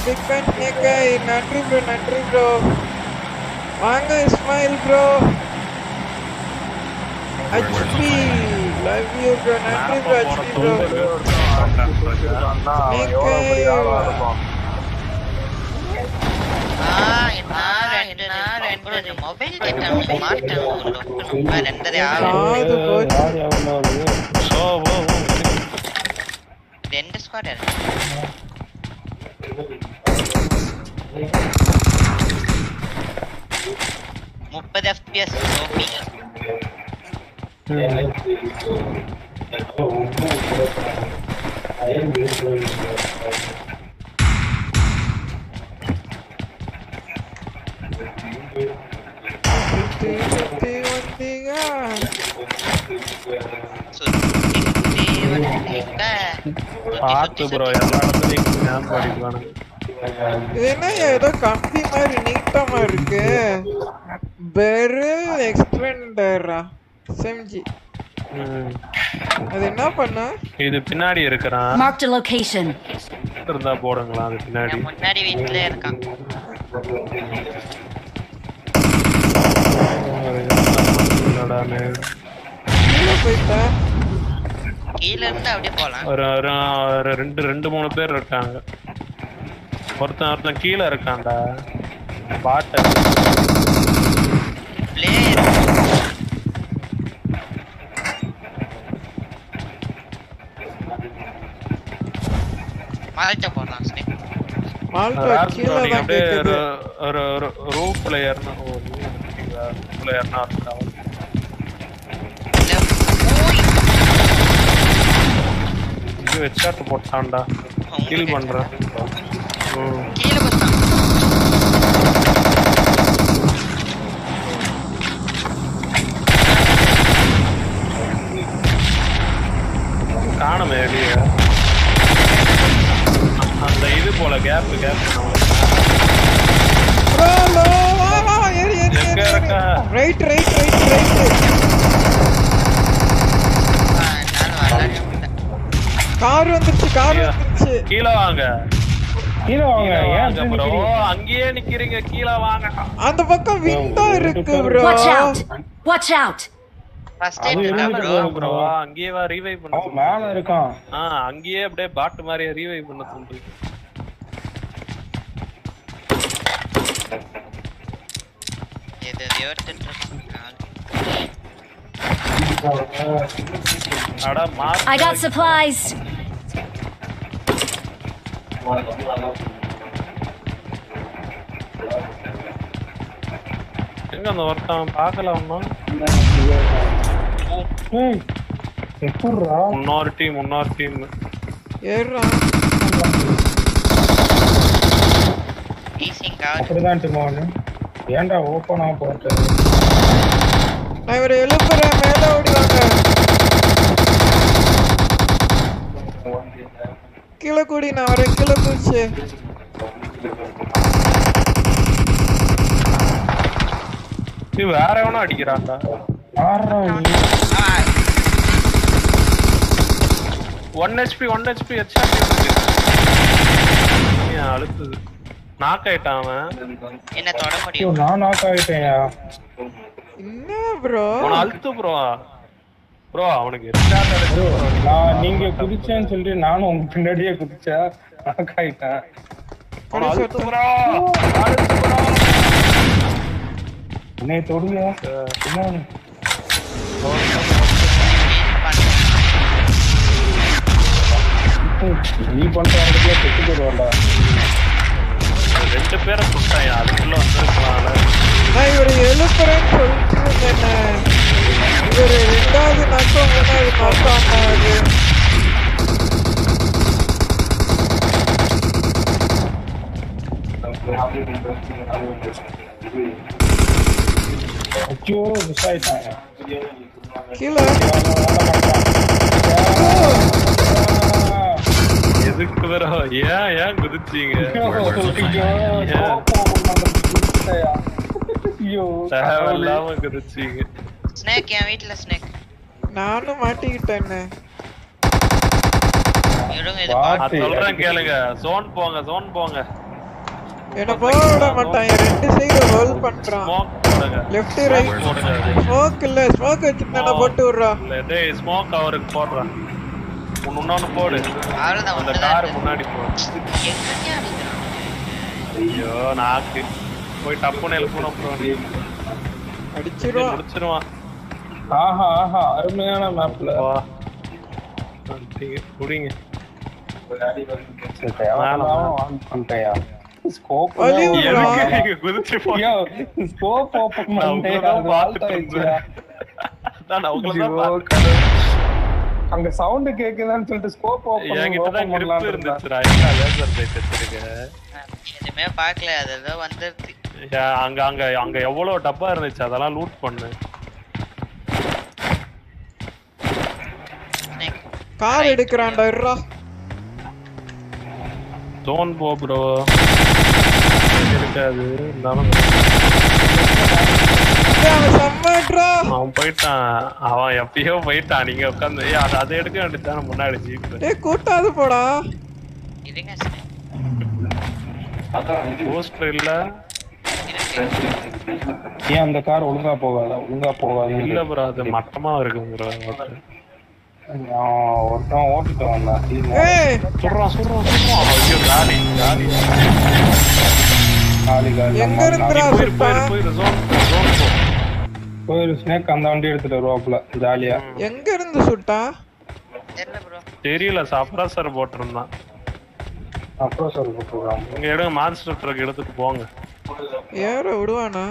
Big fan ஸ்னேக்காய் நன்றி bro நன்றி bro வாங்க Ismail bro HP love you bro நன்றி ப்ரோ ஹச்பி ப்ரோ மொபைல் கேட்டாங்க மாட்டாங்க ரெண்டரை ஆகும் காது போச்சு யார் எவ்வளோ ஓ ஓ ஓ ரெண்டு ஸ்குவாட் முப்பது எஃபிஎஸ் ஓபி சுத்தி சுத்தி வந்தீங்க சுத்தி வந்தீங்க. பார்த்து ப்ரோ எல்லா இடத்துலையும் ஞாபகம் அடிப்பானுங்க இது என்ன ஏதோ கம்பி மாதிரி நீட்டமா இருக்கு பெரு எக்ஸ்டெண்டரா செம்ஜி ம். அது என்ன பண்ண இது பின்னாடி இருக்கிறான் Marked a location. இருந்தா போடுங்களா அது பின்னாடி என் முன்னாடி வீட்டுல இருக்கான் என்னடான்னு. கீழே போயிட்டேன் கீழ இருந்து அப்படியே போலாம் ஒரு ஒரு ஒரு ரெண்டு ரெண்டு மூணு பேர் இருக்காங்க ஒருத்தன் ஒருத்தன் கீழே இருக்கான்டா பாட்டை பிளேயர் மால்ட்ட போடுறான் ஸ்னேக் மால்டா கீழே நீங்க தான் அப்படியே கேக்குது ஒரு ஒரு ரூ பிளேயர்னா ஓ பிளேயர்னா இருக்கான் இது வெச்சாட்டு போட்டான்டா கில் பண்றேன் ம். கீழே போட்டான் காணுமே வெளியே அந்த இது போல கேப் கேப் ப்ரோ லோ வா வா ஏறி ஏறி எங்க ஏறி இருக்கா? ரைட் ரைட் ரைட் ரைட் என்னால வரவே முடியல கார் வந்துருச்சு கார் வந்துருச்சு கீழே வாங்க கீழே வாங்க கீழே ஏன் வாங்க ப்ரோ அங்கேயே நிக்கிறீங்க கீழே வாங்க அந்த பக்கம் விண்டோ இருக்கு bro Watch out! Watch out! First அது எய்ட் இருக்கா எங்க ப்ரோ இருக்கு? ப்ரோ அங்கேயே வா ரீவைவ் பண்ண அவன் மேல இருக்கான் ஆ அங்கேயே அப்படியே பாட்டு மாதிரி ரீவைவ் பண்ண சொல்றீங்க எது எதையோ எடுத்துட்டு இருக்கான் அட மார்க் I got supplies. எங்க அந்த ஒருத்தன் பார்க்கல ஒன்னும் ஏய் எப்பட்றா முன்னோரு டீம் முன்னோரு டீம் ஏறான் ஈசிங்கா அப்படிதான் டிமோனு ஏன்டா ஓப்பனா போட்டு நான் இவரை எழுப்புறேன் மேல ஓடிவாங்க கீழே கூடி நான் வரேன் கீழே குதிச்சு நீ வேற எவனோ அடிக்கிறான்டா ஆடுறா நீ one HP one HP HR அழுத்துது நாக் ஆயிட்டான் அவன் என்ன தொட ஐயோ முடியும் நான் நாக் ஆயிட்டேன்யா என்ன ப்ரோ அவனை அழுத்து ப்ரோ ப்ரோ அவனுக்கு ஹெச்ஆர் அடிச்சு நான் நீங்க குதிச்சேன்னு சொல்லிட்டு நானும் உங்க பின்னாடியே குதிச்சேன் நாக் ஆயிட்டேன் அவனை அழுத்து ப்ரோ அழுத்து ப்ரோ என்னைய தொடுங்க டிமோனு நீ பண்ற இடத்துல செத்து போடுவான்டா ரெண்டு பேரை சுட்டான் அதுக்குள்ள வந்துருக்கலாம்ல நான் இவரை எழுப்புறேன்னு சொல்லிட்டு இருந்தேன் இவர் ரெண்டாவது நக்கம் மூணாவது நக்கம் ஆனாரு ஐயோ மிஸ் ஆயிட்டாங்க கீழே எதுக்கு ப்ரோ ஏன் ஏன் குதிச்சீங்க ஐயோ தேவையில்லாம குதிச்சீங்க ஸ்னேக் என் வீட்ல ஸ்னேக் நானும் மாட்டிக்கிட்டேன்னு இவங்க இது வா. பாட்டு நான் சொல்றேன் கேளுங்க ஜோன் போங்க ஜோன் போங்க என்ன போக விட மாட்டான் என் ரெண்டு சைடு ஹோல்ட் பண்றான் ஸ்மோக் போடுங்க லெஃப்ட் ரைட் போடுங்க ஸ்மோக் இல்ல ஸ்மோக் வச்சிருந்தா போட்டு விடுறா இல்ல டேய் ஸ்மோக் அவருக்கு போடுறான் ஒன்னு இன்னொன்னு போடு அவ்வளவுதான் அந்த ஒண்ணுதான் கார் இருக்கு. முன்னாடி போ எங்கேயா அடிக்கிறான் ஐயோ நாக்கு போய் டப்புன்னு எழுப்பணும் ப்ரோ அடிச்சிருவான் முடிச்சிருவான் ஆஹா ஆஹா அருமையான மேப்ல வா குடிங்க பண்ணிட்டேயா ஸ்கோப் வலி விடுறா. எதுக்கு நீங்க குதிச்சு போய் ஸ்கோப் ஓபன் நான் பண்ணிட்டேன் உங்களை அது தான் வாழ்த்த பார்த்துட்டு வச்சியா அதான் நான் உங்களை தான் ஐயோ, பார்த்தேன். கடவுள். அங்க சவுண்ட் கேக்குதான்னு சொல்லிட்டு ஸ்கோப் ஓபன் என்கிட்ட தான் ஓபன் grip பண்ணலாம் இருந்துச்சுடா என்ன லேசர் லைட் வச்சிருக்கேன் எதுவுமே பார்க்கல அது ஏதோ வந்துருச்சு ஏன் அங்க அங்க அங்க எவ்வளவு டப்பா இருந்துச்சு அதெல்லாம் லூட் பண்ணு ஸ்னேக் கார் எடுக்கிறான்டா இருடா ஜோன் போ ப்ரோ இருக்காது இருந்தாலும் டேய், அவன் செம்மட்ரா அவன் போயிட்டான் அவன் எப்பயோ போயிட்டான் நீங்க உட்காந்து ஏய் அது அதை எடுக்க வேண்டியதானே முன்னாடி ஜீப் டேய் கூட்டாது போடா இருங்க ஸ்னேக் போஸ்டர் இல்ல இருக்கு ஏன் அந்த கார் ஒழுங்கா போகாதா ஒழுங்கா போகாது இல்ல ப்ரோ அது மட்டமா இருக்கு ப்ரோ ஒருத்தன் ஓட்டிட்டு வந்தான் ஏய் சொல்றான் சொல்றான் சொல்றான் ஐயோ காலி காலி காலி காலி எங்க இருந்துடா போயிரு சுட்டான் போயிரு போயிரு ஜோன் ஜோன் போ போயிரு ஸ்னேக் அந்த வண்டி எடுத்துட்டு வருவாப்புல ஜாலியா எங்க இருந்து சுட்டான் தெரியல ப்ரோ தெரியல சப்ரஸர் போட்டிருந்தான் அப்புறம் சொல்ல போறான் இங்க எடுங்க மான்ஸ்டர் ட்ரக் எடுத்துட்டு போங்க ஏற விடுவானா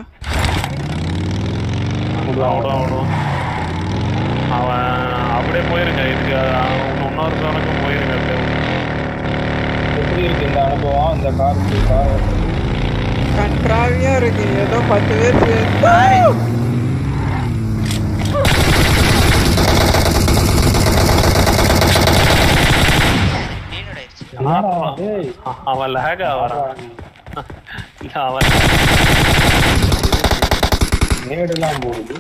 விடுவான் விடுவான் விடுவான் அவன் அப்படியே போயிருங்க இதுக்கு அவன் இன்னொரு சோனுக்கும் போயிருங்க அப்படியே எப்படி இருக்கு இந்த அனுபவம் இந்த கார் கார் கன்றாவியா இருக்கு ஏதோ பத்து பேர் சேர்ந்து ரீலோட் ஆயிடுச்சு என்னடா டேய் அவன் லேக் ஆகிறான் இல்ல அவன் நேடுலாம் போகுது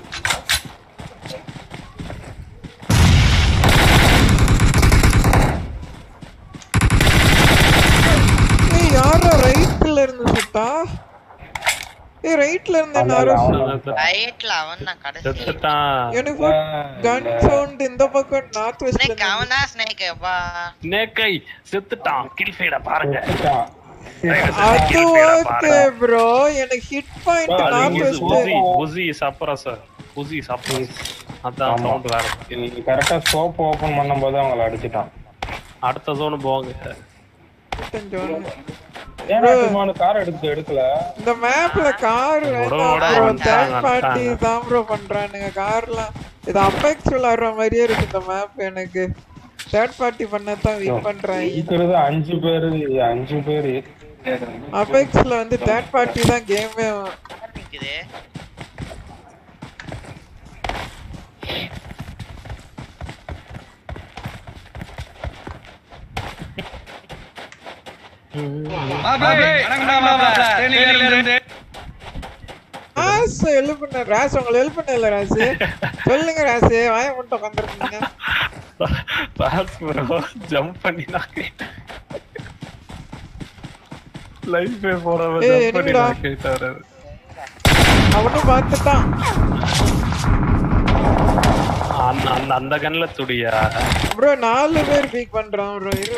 ஏய் யாரா ரைட்ல இருந்து சுட்டா ஏய் ரைட்ல இருந்து என்ன யாரோ சு- ரைட்ல அவன் தான் கடைசி செத்துட்டான் எனக்கு கன் சவுண்ட் இந்த பக்கம் நார்த் வெஸ்ட்ல ஸ்னேக் அவன் தான் ஸ்னேக் அப்பா நேக்கை செத்துட்டான் கில் ஃபீட பாருங்க செத்துட்டான். அது ஓகே ப்ரோ எனக்கு ஹிட் பாயிண்ட் Bro, நார்த் நீங்க வெஸ்ட் புசி புசி சப்ரஸர் புசி சப்ரஸ் அதான் ஆமா. சவுண்ட் வேற நீ கரெக்டா ஸ்கோப் ஓபன் பண்ணும்போது அவங்கள அடிச்சிட்டான் அடுத்த ஜோன் போங்க ஏன்னா திரும்ப கார் எடுத்து எடுக்கல இந்த மேப்ல கார் விட விட தேர்ட் வந்துட்டாங்க, பார்ட்டி வந்துட்டாங்க. தான் ப்ரோ பண்றானுங்க கார்லாம் இது அபெக்ஸ் விளையாடுற மாதிரியே இருக்கு இந்த மேப் எனக்கு தேர்ட் பார்ட்டி பண்ணதான் வின் பண்றாங்க இருக்கிறது அஞ்சு பேரு அஞ்சு பேரு அபெக்ஸ்ல வந்து தேர்ட் பார்ட்டி தான் கேமே நிக்குது ராஸ் எழுப்புன ராஸ் உங்களை எழுப்புன இல்ல ராஸ் சொல்லுங்க ராஸ் வாய மட்டும் உட்காந்துருக்கீங்க பாஸ் ப்ரோ ஜம்ப் பண்ணி நான் லைஃப் போறவ ஏய், ஜம்ப் பண்ணி என்னடா? நான் கேட்டாரு அவனும் பார்த்துட்டான் அந்த அந்த அந்த கன்ல துடியா ப்ரோ நாலு பேர் பீக் பண்றான் ப்ரோ இரு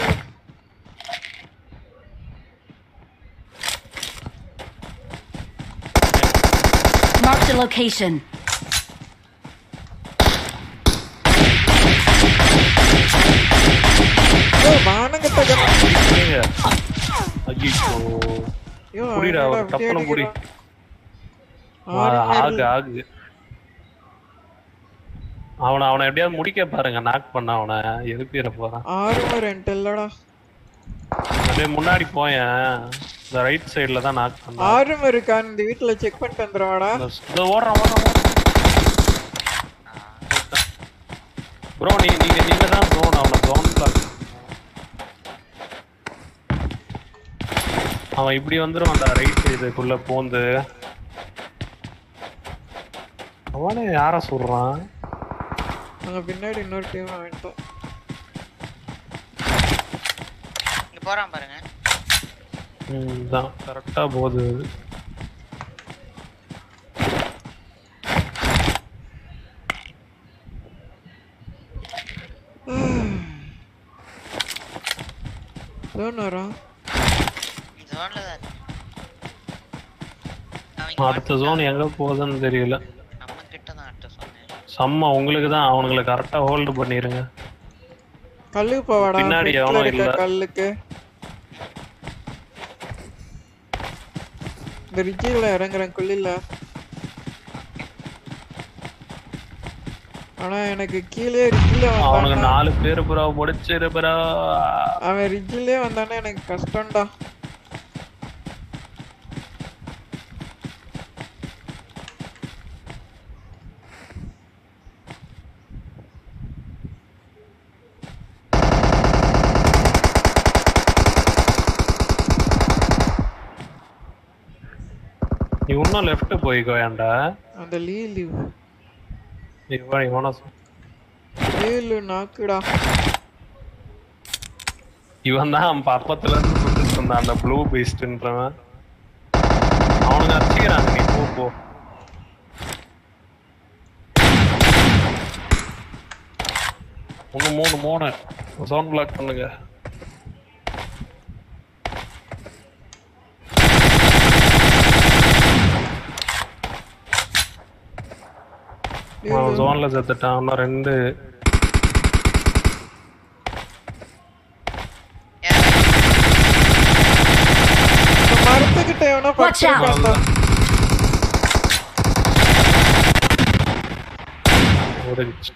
Marked a location. ஓ மானங்கட்ட கண்ணா புரியுங்க ஐயோ ஐயோ, புரியுடா அவனோட ஒரு அப்படியே டப்புனு புரி அடிக்கிறான். ஆறு ஆகு பேர் ஆகு அவனை அவனை எப்படியாவது முடிக்க பாருங்க நாக் பண்ண அவனை எழுப்பிட போறான் ஆறு பேர் என்கிட்ட இல்லடா அப்படியே முன்னாடி போயேன் இந்த ரைட் சைடுல தான் நாக் பண்ணான் ஆறும் இருக்கான் இந்த வீட்டுல செக் பண்ணிட்டு வந்துடுவாடா இந்த ஓடுறான் ஓடுறான் ப்ரோ நீ நீங்க நீங்க தான் ஜோன் அவனை ஜோன் அவன் இப்படி வந்துருவான்டா ரைட் சைடுக்குள்ள போந்து அவனே யார சொல்றான் அங்க பின்னாடி இன்னொரு டீம் வந்துட்டோம் இங்க போறான் பாருங்க ம், இதான் கரெக்டா போகுது அது. ஜோனரா ஜோன்ல தான் இருக்கு. அவங்க அடுத்த ஜோன் எங்க போகுதுன்னு தெரியல நம்ம கிட்ட தான் அட்ட சொன்னேன் செம்ம உங்களுக்கு தான் அவங்களுக்கு கரெக்டா ஹோல்டு பண்ணிருங்க கல்லு போவாடா பின்னாடி ஃப்ரண்ட்ல எவனும் இருக்க இல்ல. கல்லுக்கு இந்த ரிஜில இறங்குறேன் குள்ளில ஆனா எனக்கு கீழே ரிஜில அவனுக்கு வந்தானா நாலு பேர் ப்ரோ முடிச்சிரு ப்ரோ அவன் ரிஜிலே வந்தானே எனக்கு கஷ்டம்டா நீ இன்னும் லெஃப்ட் போய்க்கோ ஏன்டா அந்த லீலு இவன் இவனை சொ- லீலு நாக்குடா இவன் தான் பக்கத்துல இருந்து சுத்திட்டு இருந்தான் அந்த ப்ளூ பீஸ்ட்ன்றவன் அவனுங்க அடிச்சுக்கிறாங்க நீ போ போ ஒண்ணு மூணு மூணு சவுண்ட் பிளாக் பண்ணுங்க அவன் ஜோன்ல செத்துட்டான் இன்னும் ரெண்டு இந்த மரத்துக்கிட்ட எவனோ Watch out. படுத்துருக்கான்டா முடிஞ்சு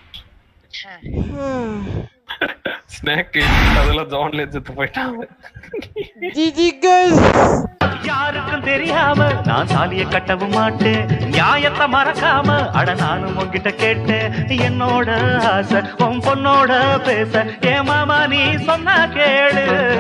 ஸ்னேக் அதெல்லாம் ஜோன்ல செத்து போயிட்டாங்க ஜிஜி கேர்ள்ஸ் யாருக்கும் தெரியாம நான் தாலிய கட்டவும் மாட்டேன் நியாயத்தை மறக்காம அட நானும் உன்கிட்ட கேட்டேன் என்னோட ஆசை உன் பொண்ணோட பேச ஏ மாமா நீ சொன்னா கேளு